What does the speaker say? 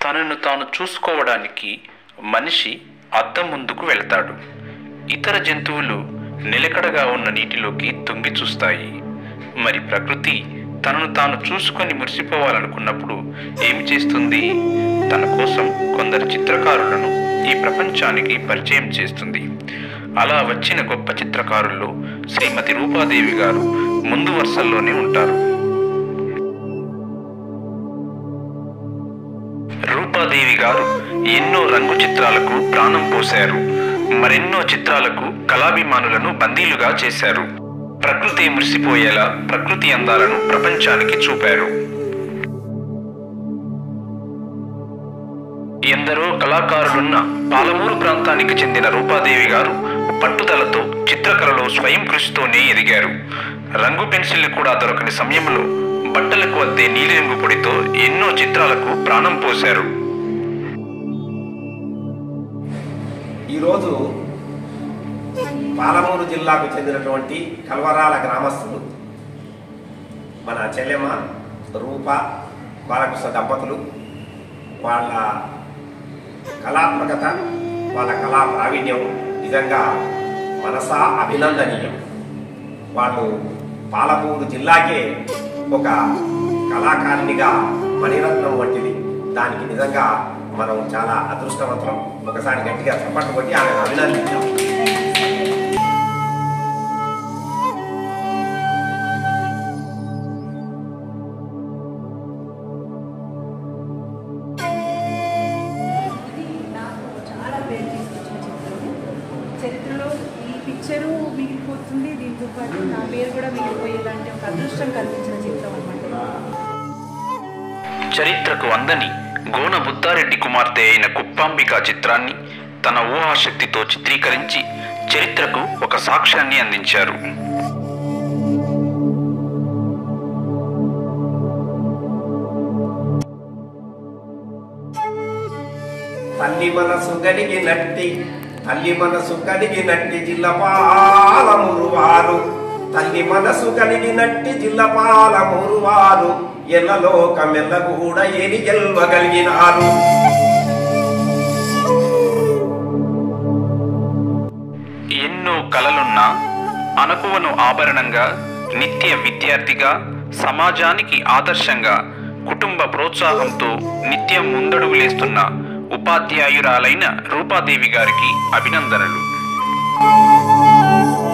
తనను తాను చూసుకోవడానికి మనిషి అద్దం ముందుకు వెళ్తాడు ఇతర జంతువులు నిలకడగా ఉన్న నీటిలోకి తొంగి చూస్తాయి మరి ప్రకృతి తనను తాను చూసుకొని మురిసిపోవాలనుకున్నప్పుడు ఏమి చేస్తుంది తన కోసం కొందరు చిత్రకారులను ఈ ప్రపంచానికి పరిచయం చేస్తుంది అలా వచ్చిన గొప్ప చిత్రకారుల్లో శ్రీమతి రూపాదేవి గారు ముందు వరుసల్లోనే ఉంటారు రూపాదేవి గారు ఎన్నో రంగు చిత్రాలకు ప్రాణం పోశారు మరెన్నో చిత్రాలకు కళాభిమానులను బందీలుగా చేశారు ప్రకృతి మురిసిపోయేలా ప్రకృతి అందాలను ప్రపంచానికి చూపారు ఎందరో కళాకారులున్న పాలమూరు ప్రాంతానికి చెందిన రూపాదేవి గారు పట్టుదలతో చిత్రకళలో స్వయం కృషితోనే ఎదిగారు రంగు పెన్సిల్ కూడా దొరకని సమయంలో బట్టలకు అద్దే నీలిరంగు పొడితో ఎన్నో చిత్రాలకు ప్రాణం పోశారు ఈరోజు పాలమూరు జిల్లాకు చెందినటువంటి కల్వరాల గ్రామస్తులు మన చెల్లెమ్మ రూప బాలకృష్ణ దంపతులు వాళ్ళ కళాత్మకత వాళ్ళ కళా ప్రావీణ్యం నిజంగా మనసా అభినందనీయం వాళ్ళు పాలమూరు జిల్లాకే ఒక కళాకారిణిగా మణిరత్నం వంటిది దానికి నిజంగా మనం చాలా అదృష్టవంతులం ఒకసారి గట్టిగా చప్పట్లు కొట్టి ఆమెను అభినందించాం ఇది నాకు చాలా పేరు తీసుకొచ్చిన చిత్రము చరిత్రలో ఈ పిక్చరు మిగిలిపోతుంది దీంతో పాటు నా పేరు కూడా మిగిలిపోయేలాంటి ఒక అదృష్టం కల్పించిన చిత్రం అనమాట చరిత్రకు అందని గోన బుద్ధారెడ్డి కుమార్తె అయిన కుప్పాంబిక చిత్రాన్ని తన ఊహాశక్తితో చిత్రీకరించి చరిత్రకు ఒక సాక్ష్యాన్ని అందించారు తల్లి మనసు కలిగినట్టి తల్లి మనసు కలిగినట్టి జిల్లపాలమురువారు తల్లి మనసు కలిగినట్టి జిల్లపాలమురువారు ఎల్లలోకమెల్ల కూడా ఎరి గెల్వగలిగినారు ఎన్నో కలలున్నా అనకువను ఆభరణంగా నిత్య విద్యార్థిగా సమాజానికి ఆదర్శంగా కుటుంబ ప్రోత్సాహంతో నిత్యం ముందడుగులేస్తున్న ఉపాధ్యాయురాలైన రూపాదేవి గారికి అభినందనలు